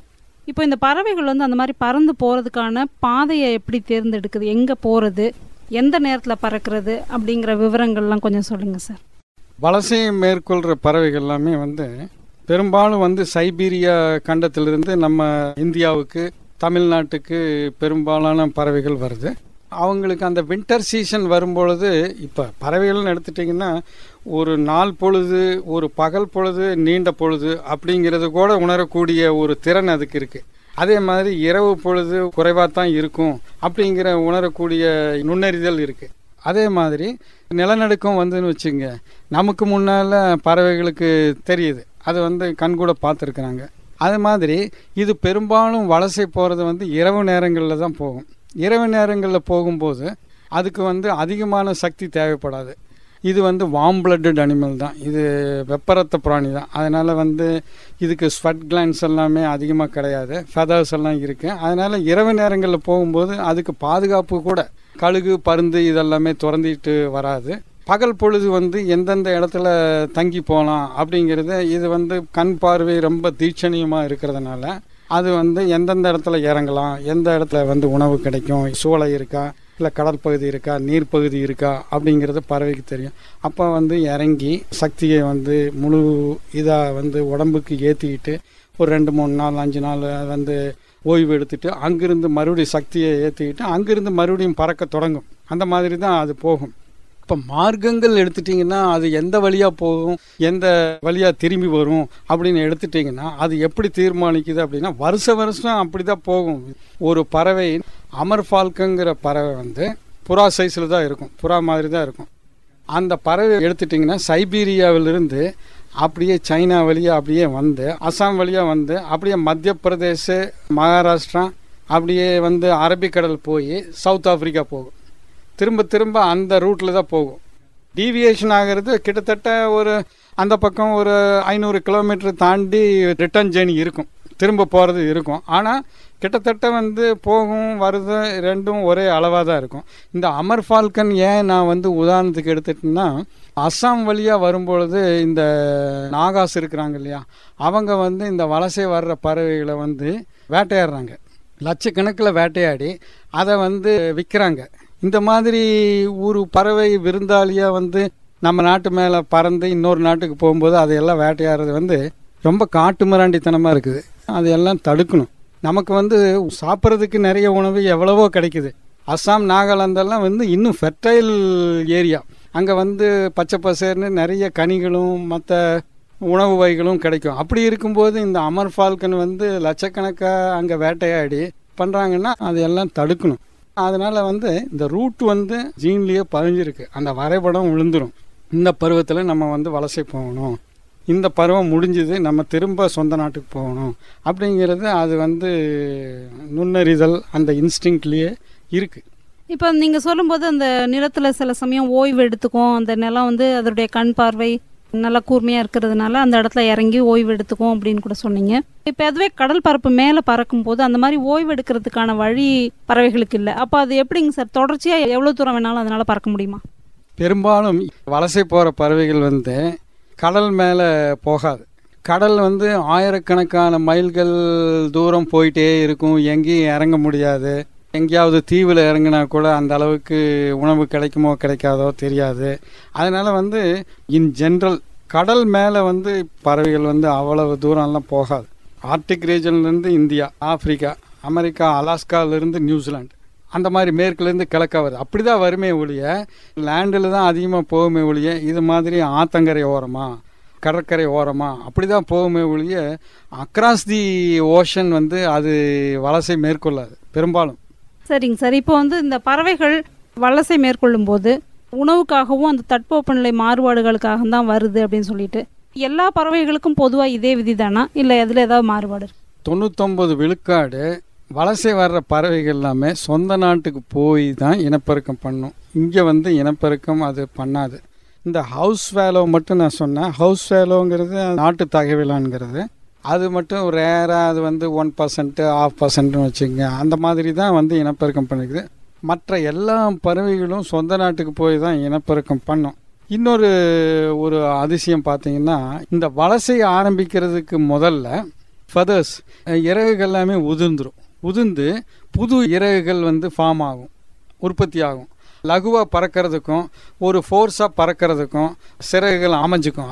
இப்போ இந்த பறவைகள் வந்து அந்த மாதிரி பறந்து போகிறதுக்கான பாதையை எப்படி தேர்ந்தெடுக்குது எங்கே போகிறது எந்த நேரத்தில் பறக்கிறது அப்படிங்கிற விவரங்கள்லாம் கொஞ்சம் சொல்லுங்கள் சார் வலசையை மேற்கொள்கிற பறவைகள் எல்லாமே வந்து பெரும்பாலும் வந்து சைபீரியா கண்டத்திலிருந்து நம்ம இந்தியாவுக்கு தமிழ்நாட்டுக்கு பெரும்பாலான பறவைகள் வருது அவங்களுக்கு அந்த வின்டர் சீசன் வரும்பொழுது இப்போ பறவைகள்னு எடுத்துட்டிங்கன்னா ஒரு நாள் பொழுது ஒரு பகல் பொழுது நீண்ட பொழுது அப்படிங்கிறது கூட உணரக்கூடிய ஒரு திறன் அதுக்கு இருக்குது அதே மாதிரி இரவு பொழுது குறைவாக தான் இருக்கும் அப்படிங்கிற உணரக்கூடிய நுண்ணறிதல் இருக்குது அதே மாதிரி நிலநடுக்கம் வந்துன்னு வச்சுங்க நமக்கு முன்னால் பறவைகளுக்கு தெரியுது அது வந்து கண்கூட பார்த்துருக்குறாங்க அது மாதிரி இது பெரும்பாலும் வலசை போகிறது வந்து இரவு நேரங்களில் தான் போகும் இரவு நேரங்களில் போகும்போது அதுக்கு வந்து அதிகமான சக்தி தேவைப்படாது இது வந்து வார்ம் பிளட்டட் அனிமல் தான் இது வெப்பரத்த பிராணி தான் அதனால் வந்து இதுக்கு ஸ்வெட் கிளான்ஸ் எல்லாமே அதிகமாக கிடையாது ஃபெதர்ஸ் எல்லாம் இருக்குது அதனால் இரவு நேரங்களில் போகும்போது அதுக்கு பாதுகாப்பு கூட கழுகு பருந்து இதெல்லாமே திறந்திட்டு வராது பகல் பொழுது வந்து எந்தெந்த இடத்துல தங்கி போகலாம் அப்படிங்கிறது இது வந்து கண் பார்வை ரொம்ப தீட்சணியமாக இருக்கிறதுனால அது வந்து எந்தெந்த இடத்துல இறங்கலாம் எந்த இடத்துல வந்து உணவு கிடைக்கும் சூளை இருக்கா இல்லை கடல் பகுதி இருக்கா நீர் பகுதி இருக்கா அப்படிங்கிறது பறவைக்கு தெரியும் அப்போ வந்து இறங்கி சக்தியை வந்து முழு இதாக வந்து உடம்புக்கு ஏற்றிக்கிட்டு ஒரு ரெண்டு மூணு நாள் அஞ்சு நாள் வந்து ஓய்வு எடுத்துட்டு அங்கிருந்து மறுபடியும் சக்தியை ஏற்றிக்கிட்டு அங்கிருந்து மறுபடியும் பறக்க தொடங்கும் அந்த மாதிரி தான் அது போகும் இப்போ மார்க்கங்கள் எடுத்துட்டிங்கன்னா அது எந்த வழியாக போகும் எந்த வழியாக திரும்பி வரும் அப்படின்னு எடுத்துட்டிங்கன்னா அது எப்படி தீர்மானிக்குது அப்படின்னா வருஷ வருஷம் அப்படி தான் போகும் ஒரு பறவை அமர் ஃபால்க்குங்கிற பறவை வந்து புறா சைஸில் தான் இருக்கும் புறா மாதிரி தான் இருக்கும் அந்த பறவை எடுத்துட்டிங்கன்னா சைபீரியாவிலிருந்து அப்படியே சைனா வழியாக அப்படியே வந்து அசாம் வழியாக வந்து அப்படியே மத்திய பிரதேச மகாராஷ்டிரா அப்படியே வந்து அரபிக்கடல் போய் சவுத் ஆப்பிரிக்கா போகும் திரும்ப திரும்ப அந்த ரூட்டில் தான் போகும் டீவியேஷன் ஆகிறது கிட்டத்தட்ட ஒரு அந்த பக்கம் ஒரு ஐநூறு கிலோமீட்டர் தாண்டி ரிட்டர்ன் ஜேர்னி இருக்கும் திரும்ப போகிறது இருக்கும் ஆனால் கிட்டத்தட்ட வந்து போகும் வருது ரெண்டும் ஒரே அளவாக தான் இருக்கும் இந்த அமர் ஃபால்கன் ஏன் நான் வந்து உதாரணத்துக்கு எடுத்துட்டேன்னா அஸ்ஸாம் வழியாக வரும்பொழுது இந்த நாகாஸ் இருக்கிறாங்க இல்லையா அவங்க வந்து இந்த வலசை வர்ற பறவைகளை வந்து வேட்டையாடுறாங்க லட்சக்கணக்கில் வேட்டையாடி அதை வந்து விற்கிறாங்க இந்த மாதிரி ஒரு பறவை விருந்தாளியாக வந்து நம்ம நாட்டு மேலே பறந்து இன்னொரு நாட்டுக்கு போகும்போது அதையெல்லாம் வேட்டையாடுறது வந்து ரொம்ப காட்டு மிராண்டித்தனமாக இருக்குது அதையெல்லாம் தடுக்கணும் நமக்கு வந்து சாப்பிட்றதுக்கு நிறைய உணவு எவ்வளவோ கிடைக்குது அஸ்ஸாம் நாகாலாந்தெல்லாம் வந்து இன்னும் ஃபெர்டைல் ஏரியா அங்கே வந்து பச்சை பசேர்னு நிறைய கனிகளும் மற்ற உணவு வகைகளும் கிடைக்கும் அப்படி இருக்கும்போது இந்த அமர் ஃபால்கன் வந்து லட்சக்கணக்காக அங்கே வேட்டையாடி பண்ணுறாங்கன்னா அதையெல்லாம் தடுக்கணும் அதனால் வந்து இந்த ரூட் வந்து ஜீன்லேயே பதிஞ்சிருக்கு அந்த வரைபடம் விழுந்துடும் இந்த பருவத்தில் நம்ம வந்து வலசை போகணும் இந்த பருவம் முடிஞ்சது நம்ம திரும்ப சொந்த நாட்டுக்கு போகணும் அப்படிங்கிறது அது வந்து நுண்ணறிதல் அந்த இன்ஸ்டிங்க்லேயே இருக்குது இப்போ நீங்கள் சொல்லும்போது அந்த நிலத்தில் சில சமயம் ஓய்வு எடுத்துக்கும் அந்த நிலம் வந்து அதனுடைய கண் பார்வை நல்லா கூர்மையாக இருக்கிறதுனால அந்த இடத்துல இறங்கி ஓய்வு எடுத்துக்கும் அப்படின்னு கூட சொன்னீங்க இப்போ அதுவே கடல் பரப்பு மேலே பறக்கும்போது அந்த மாதிரி ஓய்வு எடுக்கிறதுக்கான வழி பறவைகளுக்கு இல்லை அப்போ அது எப்படிங்க சார் தொடர்ச்சியாக எவ்வளோ தூரம் வேணாலும் அதனால் பறக்க முடியுமா பெரும்பாலும் வலசை போகிற பறவைகள் வந்து கடல் மேலே போகாது கடல் வந்து ஆயிரக்கணக்கான மைல்கள் தூரம் போயிட்டே இருக்கும் எங்கேயும் இறங்க முடியாது எங்கேயாவது தீவில் இறங்கினா கூட அந்த அளவுக்கு உணவு கிடைக்குமோ கிடைக்காதோ தெரியாது அதனால் வந்து இன் ஜென்ரல் கடல் மேலே வந்து பறவைகள் வந்து அவ்வளவு தூரம்லாம் போகாது ஆர்டிக் ரீஜன்லேருந்து இந்தியா ஆப்பிரிக்கா அமெரிக்கா அலாஸ்காவிலேருந்து நியூசிலாந்து அந்த மாதிரி மேற்குலேருந்து கிழக்கா வருது அப்படி தான் வருமே ஒழிய லேண்டில் தான் அதிகமாக போகுமே ஒழிய இது மாதிரி ஆத்தங்கரை ஓரமாக கடற்கரை ஓரமாக அப்படி தான் போகுமே ஒழிய அக்ராஸ் தி ஓஷன் வந்து அது வலசை மேற்கொள்ளாது பெரும்பாலும் சரிங்க சார் இப்போ வந்து இந்த பறவைகள் வலசை மேற்கொள்ளும் போது உணவுக்காகவும் அந்த தட்பவெப்பநிலை மாறுபாடுகளுக்காக தான் வருது அப்படின்னு சொல்லிட்டு எல்லா பறவைகளுக்கும் பொதுவாக இதே விதி தானா இல்லை எதில் ஏதாவது மாறுபாடு இருக்கு? தொண்ணூத்தொம்பது விழுக்காடு வலசை வர்ற பறவைகள் எல்லாமே சொந்த நாட்டுக்கு போய் தான் இனப்பெருக்கம் பண்ணும் இங்கே வந்து இனப்பெருக்கம் அது பண்ணாது இந்த ஹவுஸ் வேலோ மட்டும் நான் சொன்னேன் ஹவுஸ் வேலோங்கிறது நாட்டு தகவலான்ங்கிறது அது மட்டும் ரேராக அது வந்து ஒன் பர்சன்ட்டு ஆஃப் பர்சன்ட்னு வச்சுக்கோங்க அந்த மாதிரி தான் வந்து இனப்பெருக்கம் பண்ணிக்குது மற்ற எல்லா பறவைகளும் சொந்த நாட்டுக்கு போய் தான் இனப்பெருக்கம் பண்ணும் இன்னொரு ஒரு அதிசயம் பார்த்தீங்கன்னா இந்த வலசை ஆரம்பிக்கிறதுக்கு முதல்ல ஃபதர்ஸ் இறகுகள் எல்லாமே உதிர்ந்துரும் உதிர்ந்து புது இறகுகள் வந்து ஃபார்ம் ஆகும் உற்பத்தி ஆகும் லகுவாக பறக்கிறதுக்கும் ஒரு ஃபோர்ஸாக பறக்கிறதுக்கும் சிறகுகள் அமைஞ்சுக்கும்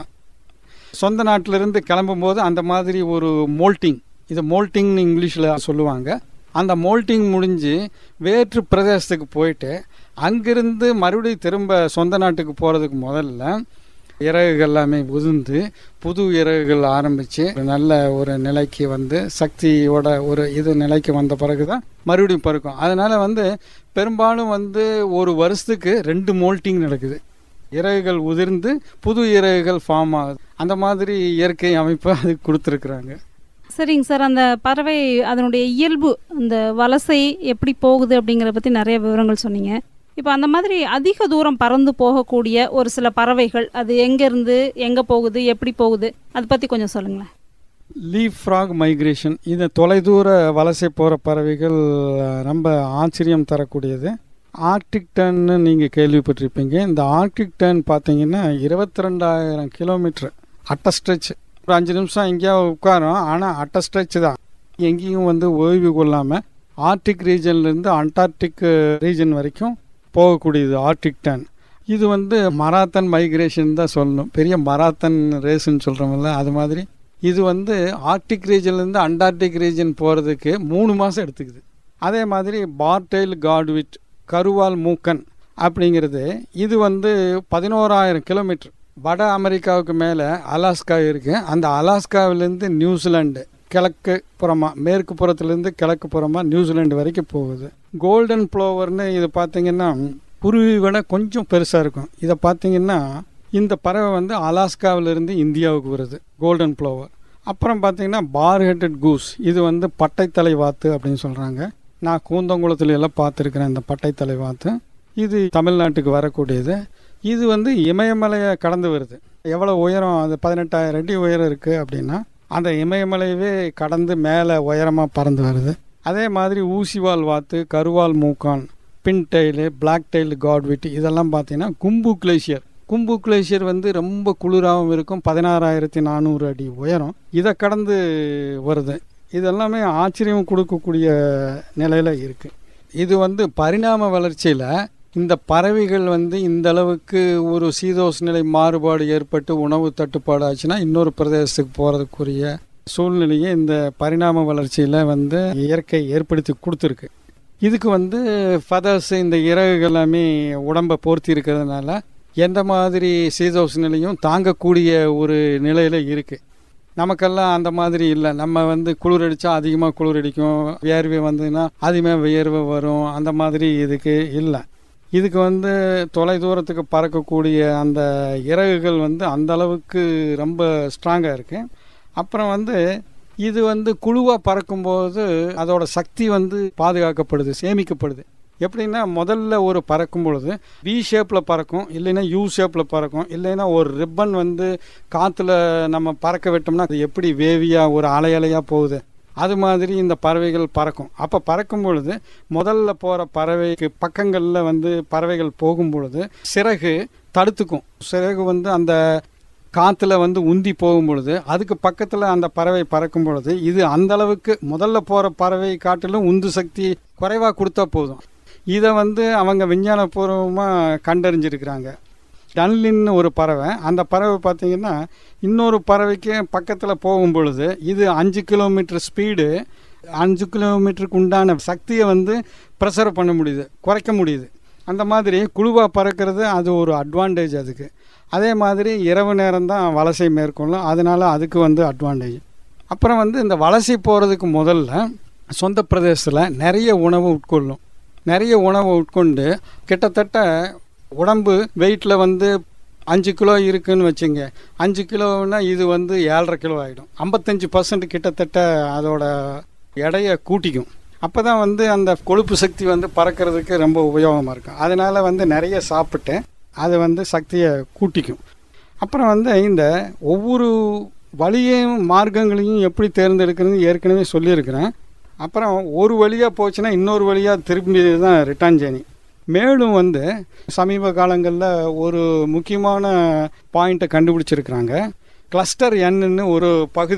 சொந்த நாட்டிலிருந்து கிளம்பும்போது அந்த மாதிரி ஒரு மோல்ட்டிங் இது மோல்ட்டிங்னு இங்கிலீஷில் சொல்லுவாங்க அந்த மோல்ட்டிங் முடிஞ்சு வேற்று பிரதேசத்துக்கு போயிட்டு அங்கிருந்து மறுபடியும் திரும்ப சொந்த நாட்டுக்கு போகிறதுக்கு முதல்ல இறகுகள் எல்லாமே உதிர்ந்து புது இறகுகள் ஆரம்பித்து நல்ல ஒரு நிலைக்கு வந்து சக்தியோட ஒரு இது நிலைக்கு வந்த பிறகு தான் மறுபடியும் பறக்கும் அதனால் வந்து பெரும்பாலும் வந்து ஒரு வருஷத்துக்கு ரெண்டு மோல்ட்டிங் நடக்குது இறகுகள் உதிர்ந்து புது இறகுகள் ஃபார்ம் ஆகுது அந்த மாதிரி இயற்கை அமைப்பு அதுக்கு கொடுத்துருக்குறாங்க சரிங்க சார் அந்த பறவை அதனுடைய இயல்பு அந்த வலசை எப்படி போகுது அப்படிங்கிறத பற்றி நிறைய விவரங்கள் சொன்னீங்க இப்போ அந்த மாதிரி அதிக தூரம் பறந்து போகக்கூடிய ஒரு சில பறவைகள் அது எங்கேருந்து எங்கே போகுது எப்படி போகுது அதை பற்றி கொஞ்சம் சொல்லுங்களேன் லீஃப் ஃப்ராக் மைக்ரேஷன் இது தொலைதூர வலசை போகிற பறவைகள் ரொம்ப ஆச்சரியம் தரக்கூடியது ஆர்டிக் டர்ன்னு நீங்கள் கேள்விப்பட்டிருப்பீங்க இந்த ஆர்டிக் டர்ன் பார்த்தீங்கன்னா இருபத்தி ரெண்டாயிரம் கிலோமீட்ரு அட்ட ஸ்ட்ரெச் ஒரு அஞ்சு நிமிஷம் எங்கேயோ உட்காரும் ஆனால் அட்ட ஸ்ட்ரெச் தான் எங்கேயும் வந்து ஓய்வு கொள்ளாமல் ஆர்டிக் ரீஜன்லேருந்து அண்டார்டிக் ரீஜன் வரைக்கும் போகக்கூடியது ஆர்டிக் டர்ன் இது வந்து மராத்தன் மைக்ரேஷன் தான் சொல்லணும் பெரிய மராத்தன் ரேஸ்ன்னு சொல்கிறோம்ல அது மாதிரி இது வந்து ஆர்டிக் ரீஜன்லேருந்து அண்டார்டிக் ரீஜன் போகிறதுக்கு மூணு மாதம் எடுத்துக்குது அதே மாதிரி பார்டெயில் காட்விட் கருவால் மூக்கன் அப்படிங்கிறது இது வந்து பதினோராயிரம் கிலோமீட்டர் வட அமெரிக்காவுக்கு மேலே அலாஸ்கா இருக்குது அந்த அலாஸ்காவிலேருந்து நியூசிலாண்டு கிழக்கு புறமாக மேற்கு புறத்துலேருந்து கிழக்கு புறமாக நியூசிலாண்டு வரைக்கும் போகுது கோல்டன் ப்ளோவர்னு இது பார்த்தீங்கன்னா குருவி விட கொஞ்சம் பெருசாக இருக்கும் இதை பார்த்தீங்கன்னா இந்த பறவை வந்து அலாஸ்காவிலிருந்து இந்தியாவுக்கு வருது கோல்டன் ப்ளோவர் அப்புறம் பார்த்தீங்கன்னா பார் ஹெட்டட் கூஸ் இது வந்து பட்டைத்தலை வாத்து அப்படின்னு சொல்கிறாங்க நான் கூந்தங்குளத்துல எல்லாம் பார்த்துருக்குறேன் இந்த பட்டைத்தலை வாத்து இது தமிழ்நாட்டுக்கு வரக்கூடியது இது வந்து இமயமலையை கடந்து வருது எவ்வளோ உயரம் அது பதினெட்டாயிரம் அடி உயரம் இருக்குது அப்படின்னா அந்த இமயமலையவே கடந்து மேலே உயரமாக பறந்து வருது அதே மாதிரி ஊசிவால் வாத்து கருவால் மூக்கான் pintail black tail godwit இதெல்லாம் பார்த்தீங்கன்னா கும்பு கிளேசியர் கும்பு கிளேசியர் வந்து ரொம்ப குளிராகவும் இருக்கும் பதினாறாயிரத்தி நானூறு அடி உயரம் இதை கடந்து வருது இதெல்லாமே ஆச்சரியம் கொடுக்கக்கூடிய நிலையில் இருக்குது இது வந்து பரிணாம வளர்ச்சியில் இந்த பறவைகள் வந்து இந்த அளவுக்கு ஒரு சீதோஷ நிலை மாறுபாடு ஏற்பட்டு உணவு தட்டுப்பாடு ஆச்சுன்னா இன்னொரு பிரதேசத்துக்கு போகிறதுக்குரிய சூழ்நிலையை இந்த பரிணாம வளர்ச்சியில் வந்து இயற்கை ஏற்படுத்தி கொடுத்துருக்கு இதுக்கு வந்து ஃபதர்ஸ் இந்த இறகுகள் எல்லாமே உடம்பை பொருத்தி இருக்கிறதுனால எந்த மாதிரி சீதோஷ நிலையும் தாங்கக்கூடிய ஒரு நிலையில் இருக்குது நமக்கெல்லாம் அந்த மாதிரி இல்லை நம்ம வந்து குளிர் அடித்தா அதிகமாக குளிர் அடிக்கும் வியர்வை வந்ததுன்னா அதிகமாக வியர்வை வரும் அந்த மாதிரி இதுக்கு இல்லை இதுக்கு வந்து தொலை தூரத்துக்கு பறக்கக்கூடிய அந்த இறகுகள் வந்து அந்த அளவுக்கு ரொம்ப ஸ்ட்ராங்காக இருக்குது அப்புறம் வந்து இது வந்து குழுவாக பறக்கும்போது அதோட சக்தி வந்து பாதுகாக்கப்படுது சேமிக்கப்படுது எப்படின்னா முதல்ல ஒரு பறக்கும் பொழுது வி ஷேப்பில் பறக்கும் இல்லைன்னா யூ ஷேப்பில் பறக்கும் இல்லைன்னா ஒரு ரிப்பன் வந்து காற்றுல நம்ம பறக்க விட்டோம்னா அது எப்படி வேவியாக ஒரு அலை அலையாக போகுது அது மாதிரி இந்த பறவைகள் பறக்கும் அப்போ பறக்கும் பொழுது முதல்ல போகிற பறவைக்கு பக்கங்களில் வந்து பறவைகள் போகும் பொழுது சிறகு தடுத்துக்கும் சிறகு வந்து அந்த காற்றுல வந்து உந்தி போகும் பொழுது அதுக்கு பக்கத்தில் அந்த பறவை பறக்கும் பொழுது இது அந்த அளவுக்கு முதல்ல போகிற பறவை காட்டிலும் உந்து சக்தி குறைவாக கொடுத்தா போதும் இதை வந்து அவங்க விஞ்ஞானபூர்வமாக கண்டறிஞ்சிருக்கிறாங்க டன்லின்னு ஒரு பறவை அந்த பறவை பார்த்திங்கன்னா இன்னொரு பறவைக்கு பக்கத்தில் போகும் பொழுது இது அஞ்சு கிலோமீட்டர் ஸ்பீடு அஞ்சு கிலோமீட்டருக்கு உண்டான சக்தியை வந்து ப்ரெஷர் பண்ண முடியுது குறைக்க முடியுது அந்த மாதிரி குழுவாக பறக்கிறது அது ஒரு அட்வான்டேஜ் அதுக்கு அதே மாதிரி இரவு நேரம் தான் வலசை மேற்கொள்ளும் அதனால் அதுக்கு வந்து அட்வான்டேஜ் அப்புறம் வந்து இந்த வலசை போகிறதுக்கு முதல்ல சொந்த பிரதேசத்தில் நிறைய உணவு உட்கொள்ளும் நிறைய உணவை உட்கொண்டு கிட்டத்தட்ட உடம்பு வெயிட்டில் வந்து அஞ்சு கிலோ இருக்குன்னு வச்சுங்க அஞ்சு கிலோன்னா இது வந்து ஏழரை கிலோ ஆகிடும் ஐம்பத்தஞ்சு பர்சன்ட் கிட்டத்தட்ட அதோட எடையை கூட்டிக்கும் அப்போ தான் வந்து அந்த கொழுப்பு சக்தி வந்து பறக்கிறதுக்கு ரொம்ப உபயோகமாக இருக்கும் அதனால் வந்து நிறைய சாப்பிட்டு அது வந்து சக்தியை கூட்டிக்கும் அப்புறம் வந்து இந்த ஒவ்வொரு வழியையும் மார்க்கங்களையும் எப்படி தேர்ந்தெடுக்கிறது ஏற்கனவே சொல்லியிருக்கிறேன் அப்புறம் ஒரு வழியாக போச்சுன்னா இன்னொரு வழியாக திரும்பி தான் ரிட்டர்ன் ஜேர்னி மேலும் வந்து சமீப காலங்களில் ஒரு முக்கியமான பாயிண்ட்டை கண்டுபிடிச்சிருக்கிறாங்க கிளஸ்டர் என்னு ஒரு பகுதி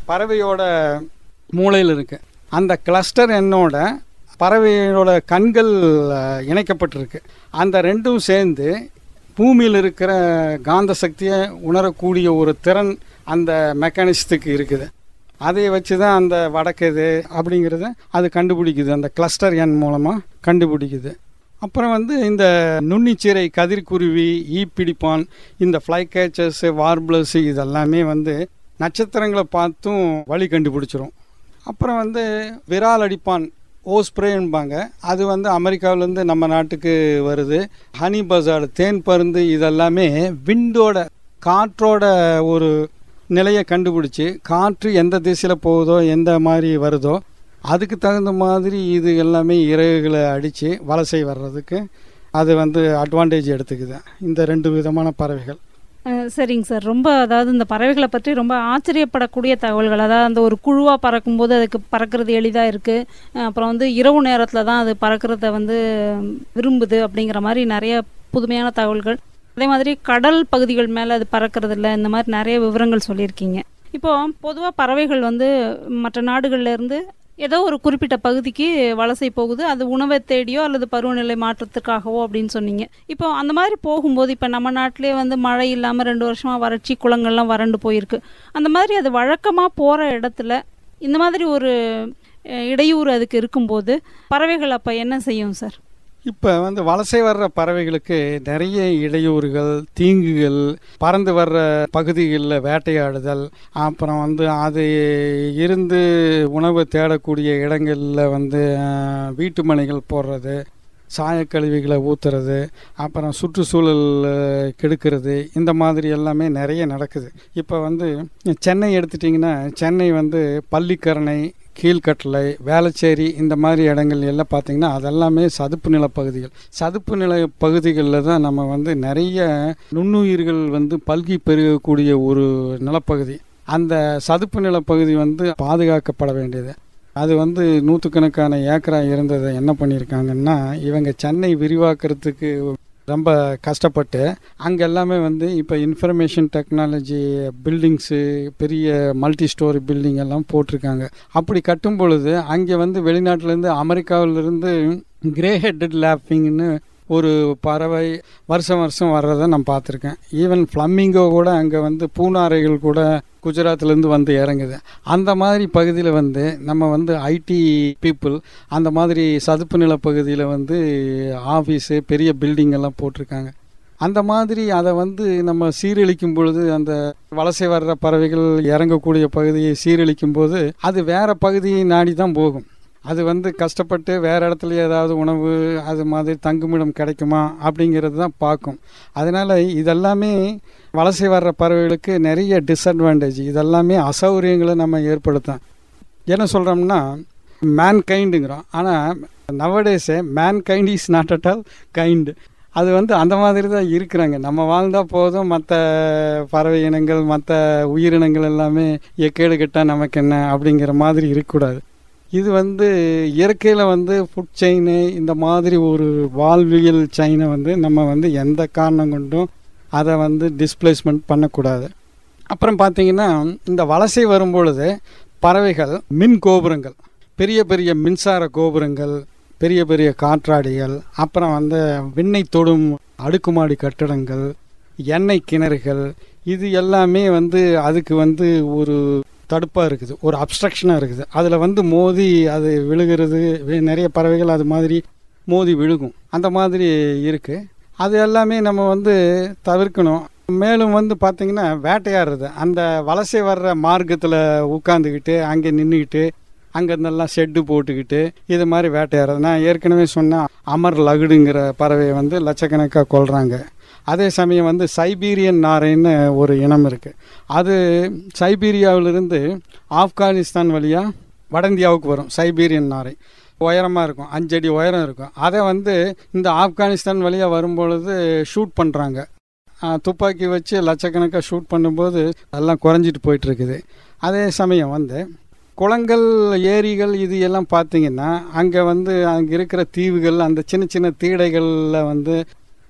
பறவையோட மூளையில் இருக்கு அந்த கிளஸ்டர் எண்ணோட பறவையோட கண்கள் அஹ், இணைக்கப்பட்டிருக்கு அந்த ரெண்டும் சேர்ந்து பூமியில் இருக்கிற காந்த சக்தியை உணரக்கூடிய ஒரு திறன் அந்த மெக்கானிசத்துக்கு இருக்குது அதை வச்சு தான் அந்த வடக்குது அப்படிங்கிறத அது கண்டுபிடிக்குது அந்த கிளஸ்டர் எண் மூலமாக கண்டுபிடிக்குது அப்புறம் வந்து இந்த நுண்ணிச்சீரை கதிர்குருவி ஈப்பிடிப்பான் இந்த ஃப்ளை கேச்சர்ஸு வார்பிளர்ஸு இதெல்லாமே வந்து நட்சத்திரங்களை பார்த்தும் வழி கண்டுபிடிச்சிரும் அப்புறம் வந்து விரால் அடிப்பான் ஓஸ்ப்ரேன்பாங்க அது வந்து அமெரிக்காவிலேருந்து நம்ம நாட்டுக்கு வருது ஹனி பசார்டு தேன் பருந்து இதெல்லாமே விண்டோட காற்றோட ஒரு நிலையை கண்டுபிடிச்சி காற்று எந்த திசையில் போகுதோ எந்த மாதிரி வருதோ அதுக்கு தகுந்த மாதிரி இது எல்லாமே இறகுகளை அடித்து வலசை வர்றதுக்கு அது வந்து அட்வான்டேஜ் எடுத்துக்குது இந்த ரெண்டு விதமான பறவைகள் அஹ், சரிங்க சார் ரொம்ப அதாவது இந்த பறவைகளை பற்றி ரொம்ப ஆச்சரியப்படக்கூடிய தகவல்கள் அதாவது அந்த ஒரு குழுவாக பறக்கும்போது அதுக்கு பறக்கிறது எளிதாக இருக்குது அப்புறம் வந்து இரவு நேரத்தில் தான் அது பறக்கிறத வந்து விரும்புது அப்படிங்கிற மாதிரி நிறைய புதுமையான தகவல்கள் அதே மாதிரி கடல் பகுதிகள் மேலே அது பறக்கிறது இல்ல இந்த மாதிரி நிறைய விவரங்கள் சொல்லியிருக்கீங்க இப்போ பொதுவாக பறவைகள் வந்து மற்ற நாடுகள்ல இருந்து ஏதோ ஒரு குறிப்பிட்ட பகுதிக்கு வலசை போகுது அது உணவை தேடியோ அல்லது பருவநிலை மாற்றத்துக்காகவோ அப்படின்னு சொன்னீங்க இப்போ அந்த மாதிரி போகும்போது இப்போ நம்ம நாட்டிலே வந்து மழை இல்லாமல் ரெண்டு வருஷமாக வறட்சி குளங்கள்லாம் வறண்டு போயிருக்கு அந்த மாதிரி அது வழக்கமாக போகிற இடத்துல இந்த மாதிரி ஒரு அஹ், இடையூறு அதுக்கு இருக்கும்போது பறவைகள் அப்போ என்ன செய்யும் சார் இப்போ வந்து வலசை வர்ற பறவைகளுக்கு நிறைய இடையூறுகள் தீங்குகள் பறந்து வர்ற பகுதிகளில் வேட்டையாடுதல் அப்புறம் வந்து அது இருந்து உணவு தேடக்கூடிய இடங்களில் வந்து அஹ், வீட்டு மனைகள் போடுறது சாயக்கழிவுகளை ஊற்றுறது அப்புறம் சுற்றுச்சூழல் அஹ், கெடுக்கிறது இந்த மாதிரி எல்லாமே நிறைய நடக்குது இப்போ வந்து சென்னை எடுத்துட்டிங்கன்னா சென்னை வந்து பள்ளிக்கரணை கீழ்கட்டளை வேளச்சேரி இந்த மாதிரி இடங்கள் எல்லாம் பார்த்தீங்கன்னா அதெல்லாமே சதுப்பு நில பகுதிகள் சதுப்பு நில பகுதிகளில் தான் நம்ம வந்து நிறைய நுண்ணுயிர்கள் வந்து பல்கி பெருகக்கூடிய ஒரு நிலப்பகுதி அந்த சதுப்பு நிலப்பகுதி வந்து பாதுகாக்கப்பட வேண்டியது அது வந்து நூற்றுக்கணக்கான ஏக்கரா இருந்ததை என்ன பண்ணியிருக்காங்கன்னா இவங்க சென்னை விரிவாக்கிறதுக்கு ரொம்ப கஷ்டப்பட்டு அங்கே எல்லாமே வந்து இப்போ இன்ஃபர்மேஷன் டெக்னாலஜி பில்டிங்ஸு பெரிய மல்டி ஸ்டோரி பில்டிங் எல்லாம் போட்டிருக்காங்க அப்படி கட்டும் பொழுது அங்கே வந்து வெளிநாட்டிலேருந்து அமெரிக்காவிலிருந்து கிரே ஹெட்டட் லேப்பிங்னு ஒரு பறவை வருஷம் வருஷம் வர்றதை நான் பார்த்துருக்கேன் ஈவன் ஃப்ளம்மிங்கோ கூட அங்கே வந்து பூனாரைகள் கூட குஜராத்லேருந்து வந்து இறங்குது அந்த மாதிரி பகுதியில் வந்து நம்ம வந்து ஐடி பீப்புள் அந்த மாதிரி சதுப்பு நில பகுதியில் வந்து ஆஃபீஸு பெரிய பில்டிங் எல்லாம் போட்டிருக்காங்க அந்த மாதிரி அதை வந்து நம்ம சீரழிக்கும் பொழுது அந்த வலசை வர்ற பறவைகள் இறங்கக்கூடிய பகுதியை சீரழிக்கும் போது அது வேற பகுதியை நாடி தான் போகும் அது வந்து கஷ்டப்பட்டு வேற இடத்துல ஏதாவது உணவு அது மாதிரி தங்குமிடம் கிடைக்குமா அப்படிங்கிறது தான் பார்க்கும் அதனால இதெல்லாமே வலசை வர்ற பறவைகளுக்கு நிறைய டிஸ்அட்வான்டேஜ் இதெல்லாமே அசௌகரியங்களை நம்ம ஏற்படுத்தும் என்ன சொல்கிறோம்னா மேன் கைண்டுங்கிறோம் ஆனால் nowadays mankind is not at all kind அது வந்து அந்த மாதிரி தான் இருக்கிறாங்க நம்ம வாழ்ந்தால் போதும் மற்ற பறவை இனங்கள் மற்ற உயிரினங்கள் எல்லாமே எக்கேடு கெட்டால் நமக்கு என்ன அப்படிங்கிற மாதிரி இருக்கக்கூடாது இது வந்து இயற்கையில் வந்து ஃபுட் செயின் இந்த மாதிரி ஒரு வாழ்வியல் செயினை வந்து நம்ம வந்து எந்த காரணம் கொண்டும் அதை வந்து டிஸ்பிளேஸ்மெண்ட் பண்ணக்கூடாது அப்புறம் பார்த்தீங்கன்னா இந்த வலசை வரும்பொழுது பறவைகள் மின் கோபுரங்கள் பெரிய பெரிய மின்சார கோபுரங்கள் பெரிய பெரிய காற்றாடிகள் அப்புறம் வந்து விண்ணை தொடும் அடுக்குமாடி கட்டடங்கள் எண்ணெய் கிணறுகள் இது எல்லாமே வந்து அதுக்கு வந்து ஒரு தடுப்பாக இருக்குது ஒரு அப்ஸ்ட்ரக்ஷனாக இருக்குது அதில் வந்து மோதி அது விழுகிறது வே- நிறைய பறவைகள் அது மாதிரி மோதி விழுகும் அந்த மாதிரி இருக்குது அது எல்லாமே நம்ம வந்து தவிர்க்கணும் மேலும் வந்து பார்த்திங்கன்னா வேட்டையாடுறது அந்த வலசை வர்ற மார்க்கத்தில் உட்காந்துக்கிட்டு அங்கே நின்றுக்கிட்டு அங்கேருந்தெல்லாம் ஷெட்டு போட்டுக்கிட்டு இது மாதிரி வேட்டையாடுறது நான் ஏற்கனவே சொன்ன அமர் லகுடுங்கிற பறவையை வந்து லட்சக்கணக்காக கொள்கிறாங்க அதே சமயம் வந்து சைபீரியன் நாரைன்னு ஒரு இனம் இருக்குது அது சைபீரியாவிலிருந்து ஆப்கானிஸ்தான் வழியாக வட இந்தியாவுக்கு வரும் சைபீரியன் நாரை உயரமாக இருக்கும் அஞ்சடி உயரம் இருக்கும் அதை வந்து இந்த ஆப்கானிஸ்தான் வழியாக வரும்பொழுது ஷூட் பண்ணுறாங்க துப்பாக்கி வச்சு லட்சக்கணக்காக ஷூட் பண்ணும்போது எல்லாம் குறைஞ்சிட்டு போயிட்டுருக்குது அதே சமயம் வந்து குளங்கள் ஏரிகள் இது எல்லாம் பார்த்தீங்கன்னா அங்கே வந்து அங்கே இருக்கிற தீவுகள் அந்த சின்ன சின்ன தீடைகளில் வந்து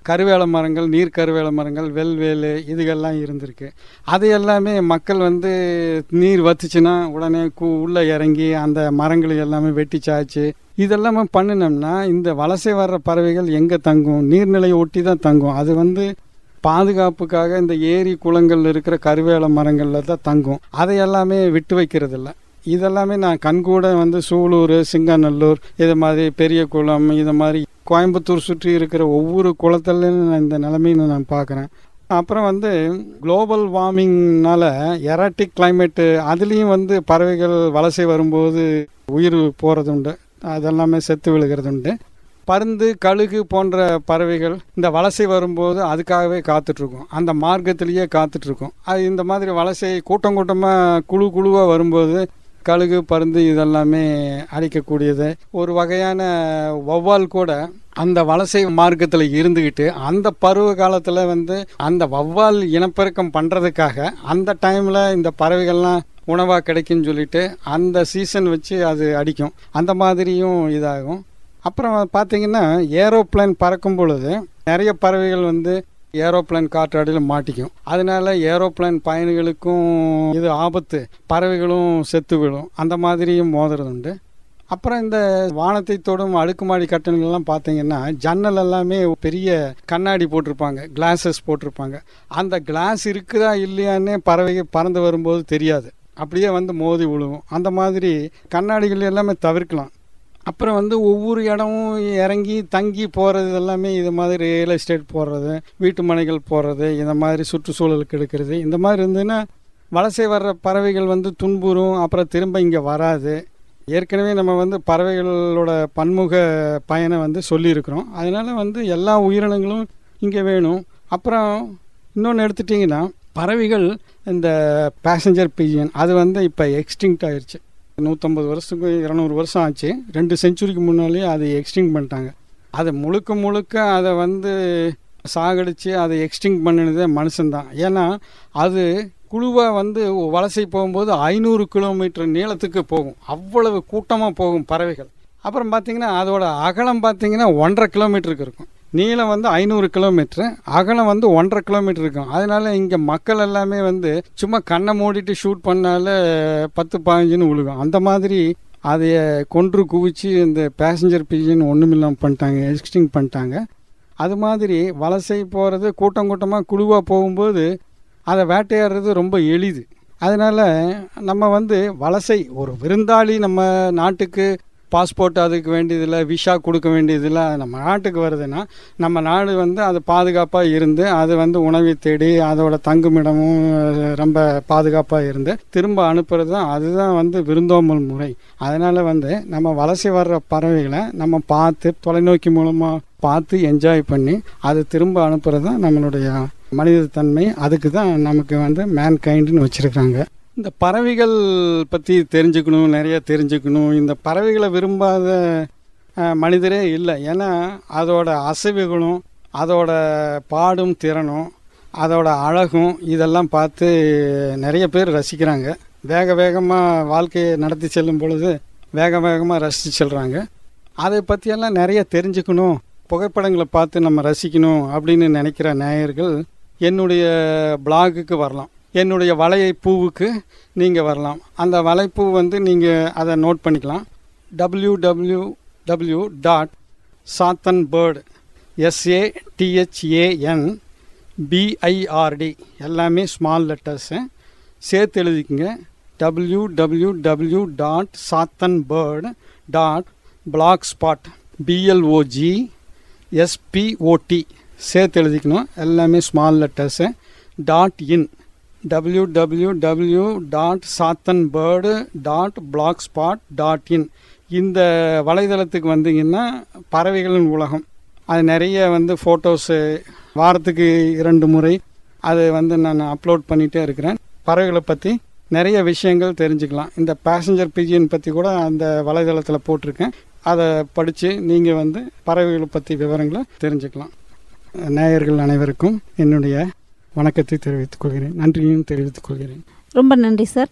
கருவேல மரங்கள் நீர் கருவேல மரங்கள் வெல்வேலு இதுகெல்லாம் இருந்திருக்கு அது எல்லாமே மக்கள் வந்து நீர் வத்துச்சுன்னா உடனே கூ உள்ளே இறங்கி அந்த மரங்களை எல்லாமே வெட்டி சாய்ச்சி இதெல்லாமே பண்ணினோம்னா இந்த வலசை வர்ற பறவைகள் எங்கே தங்கும் நீர்நிலையை ஒட்டி தான் தங்கும் அது வந்து பாதுகாப்புக்காக இந்த ஏரி குளங்கள் இருக்கிற கருவேல மரங்களில் தான் தங்கும் அதை எல்லாமே விட்டு வைக்கிறது இல்ல இதெல்லாமே நான் கண்கூட வந்து சூலூர் சிங்கநல்லூர் இது மாதிரி பெரிய குளம் இது மாதிரி கோயம்புத்தூர் சுற்றி இருக்கிற ஒவ்வொரு குளத்துலையும் நான் இந்த நிலைமையை நான் பார்க்குறேன் அப்புறம் வந்து குளோபல் வார்மிங்னால எராட்டிக் கிளைமேட்டு அதுலேயும் வந்து பறவைகள் வலசை வரும்போது உயிர் போகிறது உண்டு அதெல்லாமே செத்து விழுகிறது உண்டு பருந்து கழுகு போன்ற பறவைகள் இந்த வலசை வரும்போது அதுக்காகவே காத்துட்ருக்கும் அந்த மார்க்கத்திலேயே காத்துட்ருக்கும் அது இந்த மாதிரி வலசை கூட்டம் கூட்டமாக குழு குழுவாக வரும்போது கழுகு பருந்து இதெல்லாமே அழிக்கக்கூடியது ஒரு வகையான வௌவால் கூட அந்த வலசை மார்க்கத்தில் இருந்துக்கிட்டு அந்த பருவ காலத்தில் வந்து அந்த வௌவால் இனப்பெருக்கம் பண்ணுறதுக்காக அந்த டைமில் இந்த பறவைகள்லாம் உணவாக கிடைக்குன்னு சொல்லிட்டு அந்த சீசன் வச்சு அது அடிக்கும் அந்த மாதிரியும் இதாகும் அப்புறம் பார்த்தீங்கன்னா ஏரோப்ளேன் பறக்கும் பொழுது நிறைய பறவைகள் வந்து ஏரோப்ளேன் காற்றாடியில் மாட்டிக்கும் அதனால ஏரோப்ளேன் பயணிகளுக்கும் இது ஆபத்து பறவைகளும் செத்து விடும் அந்த மாதிரியும் மோதுறது உண்டு அப்புறம் இந்த வானத்தை தொடும் அடுக்குமாடி கட்டணங்கள்லாம் பார்த்தீங்கன்னா ஜன்னல் எல்லாமே பெரிய கண்ணாடி போட்டிருப்பாங்க கிளாஸஸ் போட்டிருப்பாங்க அந்த கிளாஸ் இருக்குதா இல்லையான்னே பறவைகள் பறந்து வரும்போது தெரியாது அப்படியே வந்து மோதி விழுவும் அந்த மாதிரி கண்ணாடிகள் எல்லாமே தவிர்க்கலாம் அப்புறம் வந்து ஒவ்வொரு இடமும் இறங்கி தங்கி போகிறது எல்லாமே இது மாதிரி ரியல் எஸ்டேட் போடுறது வீட்டு மனைகள் போடுறது இந்த மாதிரி சுற்றுச்சூழலுக்கு எடுக்கிறது இந்த மாதிரி இருந்ததுன்னா வலசை வர்ற பறவைகள் வந்து துன்புறும் அப்புறம் திரும்ப இங்கே வராது ஏற்கனவே நம்ம வந்து பறவைகளோட பன்முக பயனை வந்து சொல்லியிருக்கிறோம் அதனால் வந்து எல்லா உயிரினங்களும் இங்கே வேணும் அப்புறம் இன்னொன்று எடுத்துட்டிங்கன்னா பறவைகள் இந்த பேசஞ்சர் பிஜியன் அது வந்து இப்போ எக்ஸ்டிங்க்ட் ஆயிடுச்சு நூற்றம்பது வருஷத்துக்கு இரநூறு வருஷம் ஆச்சு ரெண்டு செஞ்சுரிக்கு முன்னாலே அதை எக்ஸ்டிங் பண்ணிட்டாங்க அதை முழுக்க முழுக்க அதை வந்து சாகடித்து அதை எக்ஸ்டிங் பண்ணினதே மனுஷன்தான் ஏன்னா அது குழுவாக வந்து வலசை போகும்போது ஐநூறு கிலோமீட்டர் நீளத்துக்கு போகும் அவ்வளவு கூட்டமாக போகும் பறவைகள் அப்புறம் பார்த்தீங்கன்னா அதோட அகலம் பார்த்தீங்கன்னா ஒன்றரை கிலோமீட்டருக்கு இருக்கும் நீளம் வந்து ஐநூறு கிலோமீட்ரு அகலம் வந்து ஒன்றரை கிலோமீட்டர் இருக்கும் அதனால இங்கே மக்கள் எல்லாமே வந்து சும்மா கண்ணை மூடிட்டு ஷூட் பண்ணால பத்து பதினஞ்சுன்னு விழுகும் அந்த மாதிரி அதைய கொன்று குவிச்சு இந்த பேசஞ்சர் பிஜின் ஒன்றுமில்லாமல் பண்ணிட்டாங்க எக்ஸ்டிங் பண்ணிட்டாங்க அது மாதிரி வலசை போகிறது கூட்டம் கூட்டமாக குழுவாக போகும்போது அதை வேட்டையாடுறது ரொம்ப எளிது அதனால் நம்ம வந்து வலசை ஒரு விருந்தாளி நம்ம நாட்டுக்கு பாஸ்போர்ட் அதுக்கு வேண்டியதில்லை விஷா கொடுக்க வேண்டியதில்லை நம்ம நாட்டுக்கு வருதுன்னா நம்ம நாடு வந்து அது பாதுகாப்பாக இருந்து அது வந்து உணவை தேடி அதோட தங்குமிடமும் ரொம்ப பாதுகாப்பாக இருந்து திரும்ப அனுப்புறது தான் அதுதான் வந்து விருந்தோம்பல் முறை அதனால் வந்து நம்ம வலசை வர்ற பறவைகளை நம்ம பார்த்து தொலைநோக்கி மூலமாக பார்த்து என்ஜாய் பண்ணி அது திரும்ப அனுப்புறது தான் நம்மளுடைய மனித தன்மை அதுக்கு தான் நமக்கு வந்து மேன் கைண்டுன்னு வச்சுருக்காங்க இந்த பறவைகள் பற்றி தெரிஞ்சுக்கணும் நிறைய தெரிஞ்சுக்கணும் இந்த பறவைகளை விரும்பாத அஹ், மனிதரே இல்லை ஏன்னா அதோட அசைவுகளும் அதோட பாடும் திறனும் அதோட அழகும் இதெல்லாம் பார்த்து நிறைய பேர் ரசிக்கிறாங்க வேக வேகமாக வாழ்க்கையை நடத்தி செல்லும் பொழுது வேக வேகமாக ரசித்து செல்கிறாங்க அதை பற்றியெல்லாம் நிறைய தெரிஞ்சுக்கணும் புகைப்படங்களை பார்த்து நம்ம ரசிக்கணும் அப்படின்னு நினைக்கிற நேயர்கள் என்னுடைய பிளாகுக்கு வரலாம் என்னுடைய வலையை பூவுக்கு நீங்கள் வரலாம் அந்த வலைப்பூ வந்து நீங்கள் அதை நோட் பண்ணிக்கலாம் W W W dot Sathan bird S A T H A N B I R D எல்லாமே ஸ்மால் லெட்டர்ஸு சேர்த்து எழுதிக்கங்க W W W dot Sathan bird dot blog spot B L O G S P O T சேர்த்து எழுதிக்கணும் எல்லாமே small letters dot in W W W dot Sathan bird dot blog spot dot in இந்த வலைதளத்துக்கு வந்தீங்கன்னா பறவைகளின் உலகம் அது நிறைய வந்து ஃபோட்டோஸு வாரத்துக்கு இரண்டு முறை அது வந்து நான் அப்லோட் பண்ணிகிட்டே இருக்கிறேன் பறவைகளை பற்றி நிறைய விஷயங்கள் தெரிஞ்சுக்கலாம் இந்த பேசஞ்சர் பிஜியன் பற்றி கூட அந்த வலைதளத்தில் போட்டிருக்கேன் அதை படித்து நீங்கள் வந்து பறவைகளை பற்றி விவரங்களை தெரிஞ்சுக்கலாம் நேயர்கள் அனைவருக்கும் என்னுடைய வணக்கத்தை தெரிவித்துக் கொள்கிறேன் நன்றியும் தெரிவித்துக் கொள்கிறேன் ரொம்ப நன்றி சார்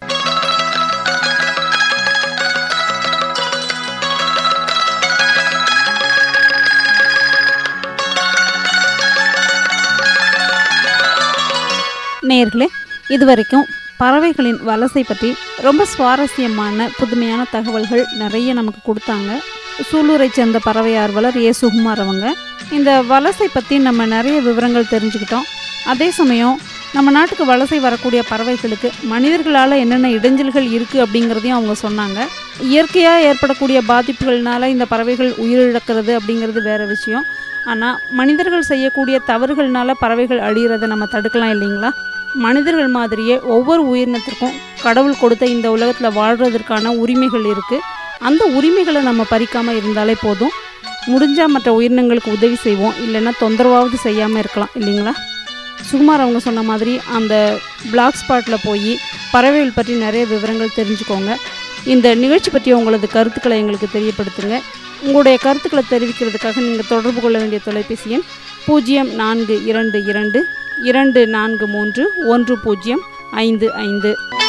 நேயர்களே இதுவரைக்கும் பறவைகளின் வலசை பற்றி ரொம்ப சுவாரஸ்யமான புதுமையான தகவல்கள் நிறைய நமக்கு கொடுத்தாங்க சூலூரை சேர்ந்த பறவை ஆர்வலர் ஏ சுகுமார் அவங்க இந்த வலசை பற்றி நம்ம நிறைய விவரங்கள் தெரிஞ்சுக்கிட்டோம் அதே சமயம் நம்ம நாட்டுக்கு வலசை வரக்கூடிய பறவைகளுக்கு மனிதர்களால் என்னென்ன இடைஞ்சல்கள் இருக்குது அப்படிங்கிறதையும் அவங்க சொன்னாங்க இயற்கையாக ஏற்படக்கூடிய பாதிப்புகள்னால இந்த பறவைகள் உயிரிழக்கிறது அப்படிங்கிறது வேற விஷயம் ஆனால் மனிதர்கள் செய்யக்கூடிய தவறுகள்னால பறவைகள் அழியிறதை நம்ம தடுக்கலாம் இல்லைங்களா மனிதர்கள் மாதிரியே ஒவ்வொரு உயிரினத்திற்கும் கடவுள் கொடுத்த இந்த உலகத்தில் வாழ்கிறதுக்கான உரிமைகள் இருக்குது அந்த உரிமைகளை நம்ம பறிக்காமல் இருந்தாலே போதும் முடிஞ்சால் மற்ற உயிரினங்களுக்கு உதவி செய்வோம் இல்லைன்னா தொந்தரவாவது செய்யாமல் இருக்கலாம் இல்லைங்களா சுகுமார் அவங்க சொன்ன மாதிரி அந்த பிளாக் ஸ்பாட்டில் போய் பறவைகள் பற்றி நிறைய விவரங்கள் தெரிஞ்சுக்கோங்க இந்த நிகழ்ச்சி பற்றி உங்களது கருத்துக்களை எங்களுக்கு தெரியப்படுத்துங்க உங்களுடைய கருத்துக்களை தெரிவிக்கிறதுக்காக நீங்கள் தொடர்பு கொள்ள வேண்டிய தொலைபேசி எண் பூஜ்ஜியம் நான்கு இரண்டு இரண்டு இரண்டு நான்கு மூன்று ஒன்று பூஜ்ஜியம் ஐந்து ஐந்து